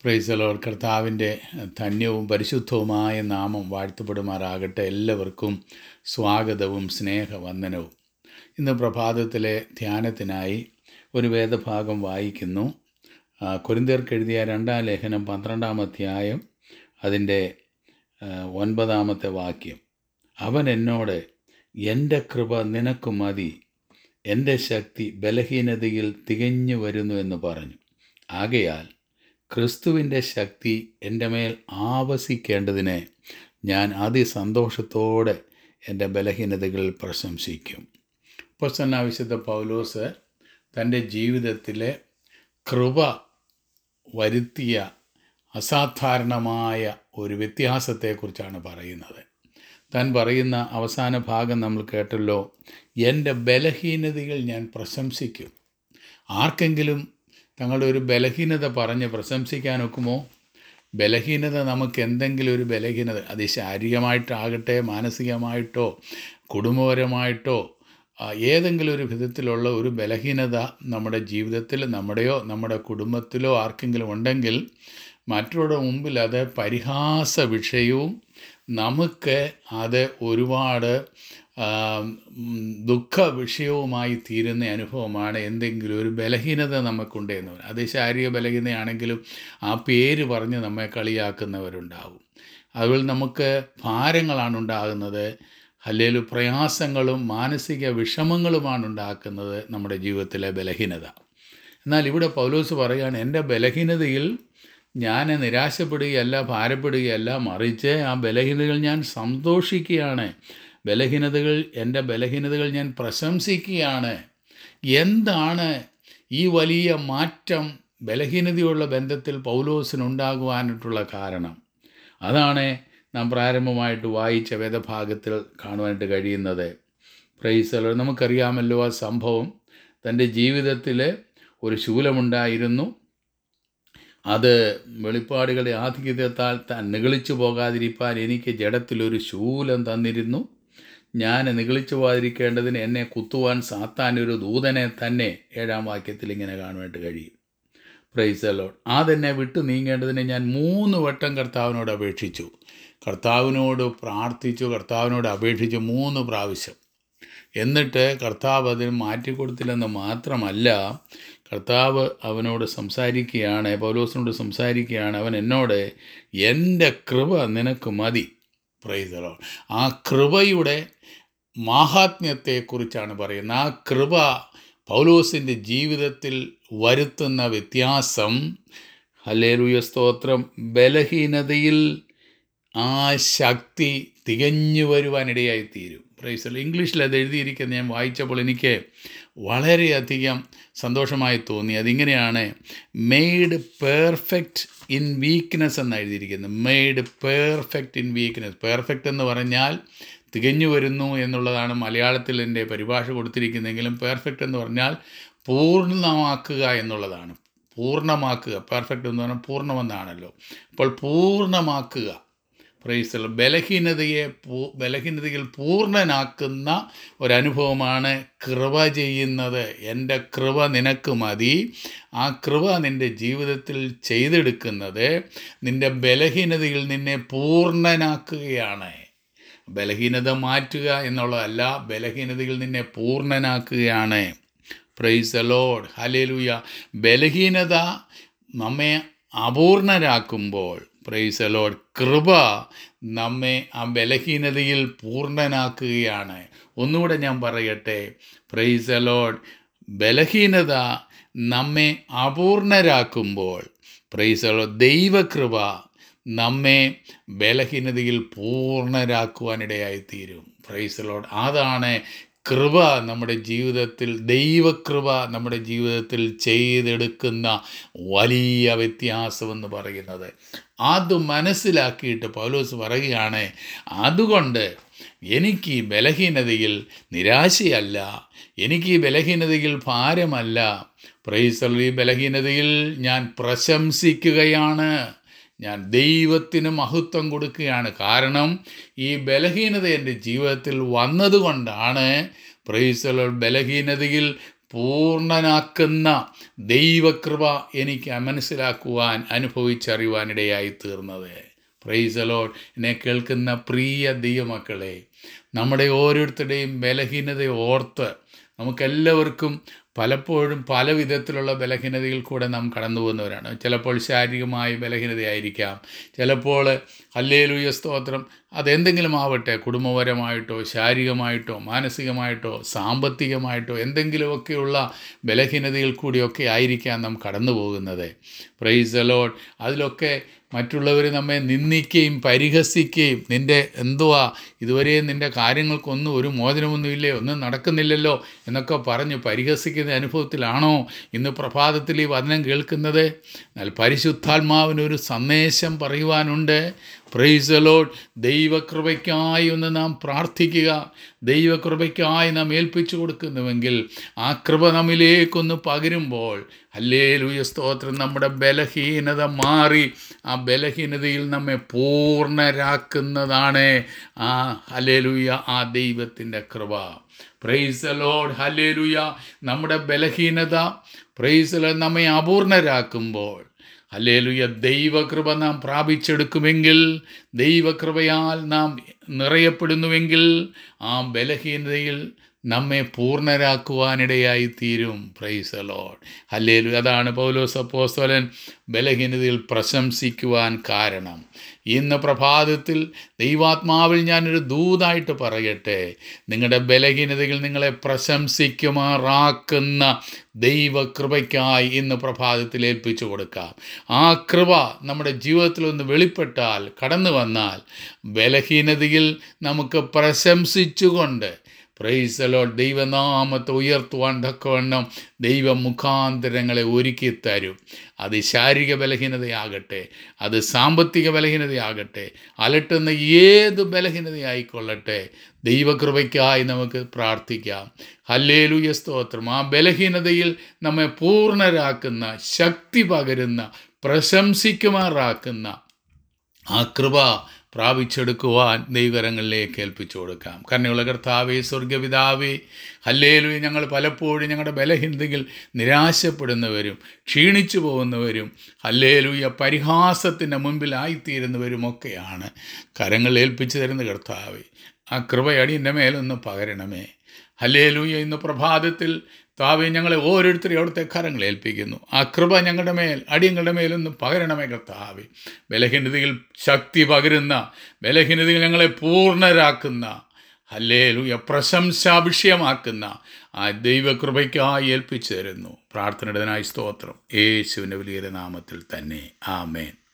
പ്രൈസലോർ കർത്താവിൻ്റെ ധന്യവും പരിശുദ്ധവുമായ നാമം വാഴ്ത്തപ്പെടുമാറാകട്ടെ എല്ലാവർക്കും സ്വാഗതവും സ്നേഹവന്ദനവും ഇന്ന് പ്രഭാതത്തിലെ ധ്യാനത്തിനായി ഒരു വേദഭാഗം വായിക്കുന്നു ആ, കൊരിന്ത്യർക്ക് എഴുതിയ രണ്ടാം ലേഖനം പന്ത്രണ്ടാം അധ്യായം അതിൻ്റെ ആ, ഒൻപതാമത്തെ വാക്യം അവൻ എന്നോട് എൻ്റെ കൃപ നിനക്ക് മതി എൻ്റെ ശക്തി ബലഹീനതയിൽ തികഞ്ഞു വരുന്നു എന്ന് പറഞ്ഞു ആകയാൽ ക്രിസ്തുവിൻ്റെ ശക്തി എൻ്റെ മേൽ ആവസിക്കേണ്ടതിന് ഞാൻ അതിസന്തോഷത്തോടെ എൻ്റെ ബലഹീനതകളിൽ പ്രശംസിക്കും പ്രസന്ന വിശുദ്ധ പൗലോസ് തൻ്റെ ജീവിതത്തിലെ കൃപ വരുത്തിയ അസാധാരണമായ ഒരു വ്യത്യാസത്തെക്കുറിച്ചാണ് പറയുന്നത് താൻ പറയുന്ന അവസാന ഭാഗം നമ്മൾ കേട്ടല്ലോ എൻ്റെ ബലഹീനതകൾ ഞാൻ പ്രശംസിക്കും ആർക്കെങ്കിലും തങ്ങളുടെ ഒരു ബലഹീനത പറഞ്ഞ് പ്രശംസിക്കാൻ ഒക്കുമോ ബലഹീനത നമുക്ക് എന്തെങ്കിലും ഒരു ബലഹീനത അത് ശാരീരികമായിട്ടാകട്ടെ മാനസികമായിട്ടോ കുടുംബപരമായിട്ടോ ആ, ഏതെങ്കിലും ഒരു വിധത്തിലുള്ള ഒരു ബലഹീനത നമ്മുടെ ജീവിതത്തിൽ നമ്മുടെയോ നമ്മുടെ കുടുംബത്തിലോ ആർക്കെങ്കിലും ഉണ്ടെങ്കിൽ മറ്റുള്ളവരുടെ മുമ്പിൽ അത് പരിഹാസ വിഷയവും നമുക്ക് അത് ഒരുപാട് ആ, ഉം, ദുഃഖ വിഷയവുമായി തീരുന്ന അനുഭവമാണ് എന്തെങ്കിലും ഒരു ബലഹീനത നമുക്കുണ്ട് എന്ന് പറയുന്നത് അത് ശാരീരിക ബലഹീനതയാണെങ്കിലും ആ പേര് പറഞ്ഞ് നമ്മെ കളിയാക്കുന്നവരുണ്ടാവും അതുപോലെ നമുക്ക് ഭാരങ്ങളാണ് ഉണ്ടാകുന്നത് അല്ലെങ്കിൽ പ്രയാസങ്ങളും മാനസിക വിഷമങ്ങളുമാണ് ഉണ്ടാക്കുന്നത് നമ്മുടെ ജീവിതത്തിലെ ബലഹീനത എന്നാൽ ഇവിടെ പൗലോസ് പറയുകയാണ് എൻ്റെ ബലഹീനതയിൽ ഞാൻ നിരാശപ്പെടുകയല്ല ഭാരപ്പെടുകയല്ല മറിച്ച് ആ ബലഹീനതകൾ ഞാൻ സന്തോഷിക്കുകയാണ് ബലഹീനതകൾ എൻ്റെ ബലഹീനതകൾ ഞാൻ പ്രശംസിക്കുകയാണ് എന്താണ് ഈ വലിയ മാറ്റം ബലഹീനതയുള്ള ബന്ധത്തിൽ പൗലോസിനുണ്ടാകുവാനായിട്ടുള്ള കാരണം അതാണ് നാം പ്രാരംഭമായിട്ട് വായിച്ച വേദഭാഗത്തിൽ കാണുവാനായിട്ട് കഴിയുന്നത് പ്രൈസലോ നമുക്കറിയാമല്ലോ ആ സംഭവം തൻ്റെ ജീവിതത്തിൽ ഒരു ശൂലമുണ്ടായിരുന്നു അത് വെളിപ്പാടുകളുടെ ആധിക്യത്താൽ താൻ നിഗളിച്ചു പോകാതിരിക്കാൻ എനിക്ക് ജഡത്തിലൊരു ശൂലം തന്നിരുന്നു ഞാൻ നിഗളിച്ചു പോകാതിരിക്കേണ്ടതിന് എന്നെ കുത്തുവാൻ സാത്താൻ ഒരു ദൂതനെ തന്നെ ഏഴാം വാക്യത്തിൽ ഇങ്ങനെ കാണുവാനായിട്ട് കഴിയും പ്രൈസലോൺ അതെന്നെ വിട്ടു നീങ്ങേണ്ടതിന് ഞാൻ മൂന്ന് വട്ടം കർത്താവിനോട് അപേക്ഷിച്ചു കർത്താവിനോട് പ്രാർത്ഥിച്ചു കർത്താവിനോട് അപേക്ഷിച്ചു മൂന്ന് പ്രാവശ്യം എന്നിട്ട് കർത്താവ് അതിന് മാറ്റിക്കൊടുത്തില്ലെന്ന് മാത്രമല്ല കർത്താവ് അവനോട് സംസാരിക്കുകയാണ് പൗലോസിനോട് സംസാരിക്കുകയാണ് അവൻ എന്നോട് എൻ്റെ കൃപ നിനക്ക് മതി പ്രൈസലോ ആ കൃപയുടെ മാഹാത്മ്യത്തെക്കുറിച്ചാണ് പറയുന്നത് ആ കൃപ പൗലോസിൻ്റെ ജീവിതത്തിൽ വരുത്തുന്ന വ്യത്യാസം ഹല്ലേലൂയ സ്തോത്രം ബലഹീനതയിൽ ആ ശക്തി തികഞ്ഞു വരുവാനിടയായി തീരും പ്രൈസൽ ഇംഗ്ലീഷിൽ അത് എഴുതിയിരിക്കുന്നത് ഞാൻ വായിച്ചപ്പോൾ എനിക്ക് വളരെയധികം സന്തോഷമായി തോന്നി അതിങ്ങനെയാണ് മെയ്ഡ് പെർഫെക്റ്റ് ഇൻ വീക്ക്നെസ് എന്ന് എഴുതിയിരിക്കുന്നത് made perfect in weakness perfect എന്ന് പറഞ്ഞാൽ തികഞ്ഞു വരുന്നു എന്നുള്ളതാണ് മലയാളത്തിൽ എൻ്റെ പരിഭാഷ കൊടുത്തിരിക്കുന്നതെങ്കിലും പെർഫെക്റ്റ് എന്ന് പറഞ്ഞാൽ പൂർണ്ണമാക്കുക എന്നുള്ളതാണ് പൂർണ്ണമാക്കുക പെർഫെക്റ്റ് എന്ന് പറഞ്ഞാൽ പൂർണ്ണമെന്നാണല്ലോ അപ്പോൾ പൂർണ്ണമാക്കുക പ്രൈസൽ ബലഹീനതയെ പൂ ബലഹീനതയിൽ പൂർണ്ണനാക്കുന്ന ഒരനുഭവമാണ് കൃപ ചെയ്യുന്നത് എൻ്റെ കൃപ നിനക്ക് മതി ആ കൃപ നിൻ്റെ ജീവിതത്തിൽ ചെയ്തെടുക്കുന്നത് നിൻ്റെ ബലഹീനതയിൽ നിന്നെ പൂർണ്ണനാക്കുകയാണ് ബലഹീനത മാറ്റുക എന്നുള്ളതല്ല ബലഹീനതയിൽ നിന്നെ പൂർണ്ണനാക്കുകയാണ് പ്രൈസ് ലോഡ് ഹലേലുയ ബലഹീനത നമ്മെ അപൂർണരാക്കുമ്പോൾ പ്രൈസ് ലോഡ് കൃപ നമ്മെ ആ ബലഹീനതയിൽ പൂർണ്ണനാക്കുകയാണ് ഒന്നുകൂടെ ഞാൻ പറയട്ടെ പ്രൈസ് ലോഡ് ബലഹീനത നമ്മെ അപൂർണരാക്കുമ്പോൾ പ്രൈസ് ലോഡ് ദൈവകൃപ നമ്മെ ബലഹീനതയിൽ പൂർണ്ണരാക്കുവാനിടയായിത്തീരും പ്രൈസ് ലോഡ് അതാണ് കൃപ നമ്മുടെ ജീവിതത്തിൽ ദൈവകൃപ നമ്മുടെ ജീവിതത്തിൽ ചെയ്തെടുക്കുന്ന വലിയ വ്യത്യാസമെന്ന് പറയുന്നത് അത് മനസ്സിലാക്കിയിട്ട് പൗലോസ് പറയുകയാണ് അതുകൊണ്ട് എനിക്ക് ഈ ബലഹീനതയിൽ നിരാശയല്ല എനിക്ക് ഈ ബലഹീനതയിൽ ഭാരമല്ല പ്രൈസൽ ഈ ബലഹീനതയിൽ ഞാൻ പ്രശംസിക്കുകയാണ് ഞാൻ ദൈവത്തിന് മഹത്വം കൊടുക്കുകയാണ് കാരണം ഈ ബലഹീനത എൻ്റെ ജീവിതത്തിൽ വന്നതുകൊണ്ടാണ് പ്രൈസലോ ബലഹീനതയിൽ പൂർണ്ണനാക്കുന്ന ദൈവകൃപ എനിക്ക് മനസ്സിലാക്കുവാൻ അനുഭവിച്ചറിയുവാനിടയായി തീർന്നത് പ്രൈസ് അലോഡ് എന്നെ കേൾക്കുന്ന പ്രിയ ദൈവമക്കളെ നമ്മുടെ ഓരോരുത്തരുടെയും ബലഹീനത ഓർത്ത് നമുക്കെല്ലാവർക്കും പലപ്പോഴും പല വിധത്തിലുള്ള ബലഹീനതയിൽ കൂടെ നാം കടന്നു പോകുന്നവരാണ് ചിലപ്പോൾ ശാരീരികമായ ബലഹീനതയായിരിക്കാം ചിലപ്പോൾ ഹല്ലേലൂയ സ്തോത്രം അതെന്തെങ്കിലും ആവട്ടെ കുടുംബപരമായിട്ടോ ശാരീരികമായിട്ടോ മാനസികമായിട്ടോ സാമ്പത്തികമായിട്ടോ എന്തെങ്കിലുമൊക്കെയുള്ള ബലഹീനതയിൽ കൂടിയൊക്കെ ആയിരിക്കാം നാം കടന്നു പോകുന്നത് പ്രൈസ് അലോഡ് അതിലൊക്കെ മറ്റുള്ളവർ നമ്മെ നിന്ദിക്കുകയും പരിഹസിക്കുകയും നിൻ്റെ എന്തുവാ ഇതുവരെയും നിൻ്റെ കാര്യങ്ങൾക്കൊന്നും ഒരു മോചനമൊന്നുമില്ലേ ഒന്നും നടക്കുന്നില്ലല്ലോ എന്നൊക്കെ പറഞ്ഞ് പരിഹസിക്കുന്ന അനുഭവത്തിലാണോ ഇന്ന് പ്രഭാതത്തിൽ ഈ വചനം കേൾക്കുന്നത് എന്നാൽ പരിശുദ്ധാത്മാവിനൊരു സന്ദേശം പറയുവാനുണ്ട് പ്രൈസ് അലോഡ് ദൈവകൃപയ്ക്കായി ഒന്ന് നാം പ്രാർത്ഥിക്കുക ദൈവകൃപയ്ക്കായി നാം ഏൽപ്പിച്ചു കൊടുക്കുന്നുവെങ്കിൽ ആ കൃപ നമ്മിലേക്കൊന്ന് പകരുമ്പോൾ അല്ലേ ലൂയ സ്തോത്രം നമ്മുടെ ബലഹീനത മാറി ആ ബലഹീനതയിൽ നമ്മെ പൂർണ്ണരാക്കുന്നതാണ് ആ ഹലേലുയ ആ ദൈവത്തിൻ്റെ കൃപ പ്രൈസ് ലോഡ് ഹലേലുയ നമ്മുടെ ബലഹീനത പ്രൈസ് നമ്മെ അപൂർണരാക്കുമ്പോൾ ഹല്ലേലൂയ ദൈവകൃപ നാം പ്രാപിച്ചെടുക്കുമെങ്കിൽ ദൈവകൃപയാൽ നാം നിറയപ്പെടുന്നുവെങ്കിൽ ആ ബലഹീനതയിൽ നമ്മെ പൂർണ്ണരാക്കുവാനിടയായി തീരും പ്രൈസ് ലോഡ് ഹല്ലേലു അതാണ് പൗലോസ് അപ്പോസ്തലൻ ബലഹീനതയിൽ പ്രശംസിക്കുവാൻ കാരണം ഇന്ന് പ്രഭാതത്തിൽ ദൈവാത്മാവിൽ ഞാനൊരു ദൂതായിട്ട് പറയട്ടെ നിങ്ങളുടെ ബലഹീനതയിൽ നിങ്ങളെ പ്രശംസിക്കുമാറാക്കുന്ന ദൈവകൃപയ്ക്കായി ഇന്ന് പ്രഭാതത്തിൽ ഏൽപ്പിച്ചു കൊടുക്കാം ആ കൃപ നമ്മുടെ ജീവിതത്തിൽ ഒന്ന് വെളിപ്പെട്ടാൽ കടന്നു വന്നാൽ ബലഹീനതയിൽ നമുക്ക് പ്രശംസിച്ചുകൊണ്ട് പ്രൈസലോ ദൈവനാമത്തെ ഉയർത്തുവാൻ തക്കവണ്ണം ദൈവമുഖാന്തരങ്ങളെ ഒരുക്കി തരും അത് ശാരീരിക ബലഹീനതയാകട്ടെ അത് സാമ്പത്തിക ബലഹീനതയാകട്ടെ അലട്ടുന്ന ഏത് ബലഹീനതയായിക്കൊള്ളട്ടെ ദൈവകൃപയ്ക്കായി നമുക്ക് പ്രാർത്ഥിക്കാം ഹല്ലേലൂയ സ്തോത്രം ആ ബലഹീനതയിൽ നമ്മെ പൂർണ്ണരാക്കുന്ന ശക്തി പകരുന്ന പ്രശംസിക്കുമാറാക്കുന്ന ആ കൃപ പ്രാപിച്ചെടുക്കുവാൻ ദൈവകരങ്ങളിലേക്ക് ഏൽപ്പിച്ചു കൊടുക്കാം കരുണയുള്ള കർത്താവേ സ്വർഗപിതാവേ ഹല്ലേലു ഞങ്ങൾ പലപ്പോഴും ഞങ്ങളുടെ ബലഹീനതയിൽ നിരാശപ്പെടുന്നവരും ക്ഷീണിച്ചു പോകുന്നവരും ഹല്ലേലൂയ പരിഹാസത്തിൻ്റെ മുൻപിലായിത്തീരുന്നവരും ഒക്കെയാണ് കരങ്ങൾ ഏൽപ്പിച്ചു തരുന്ന കർത്താവേ ആ കൃപയടി എൻ്റെ മേലൊന്ന് പകരണമേ ഹല്ലേലൂയ ഇന്ന് പ്രഭാതത്തിൽ താവെ ഞങ്ങളെ ഓരോരുത്തരെയും അവിടുത്തെ കരങ്ങൾ ഏൽപ്പിക്കുന്നു ആ കൃപ ഞങ്ങളുടെ മേൽ അടിയങ്ങളുടെ മേലൊന്നും പകരണമേ കർത്താവെ ബലഹീനതയിൽ ശക്തി പകരുന്ന ബലഹീനതയിൽ ഞങ്ങളെ പൂർണ്ണരാക്കുന്ന ഹല്ലേലൂയ പ്രശംസാ വിഷയമാക്കുന്ന ആ ദൈവകൃപയ്ക്കായി ഏൽപ്പിച്ചു തരുന്നു പ്രാർത്ഥനയുടേതിനായി സ്തോത്രം യേശുവിൻ്റെ വലിയ നാമത്തിൽ തന്നെ ആമേൻ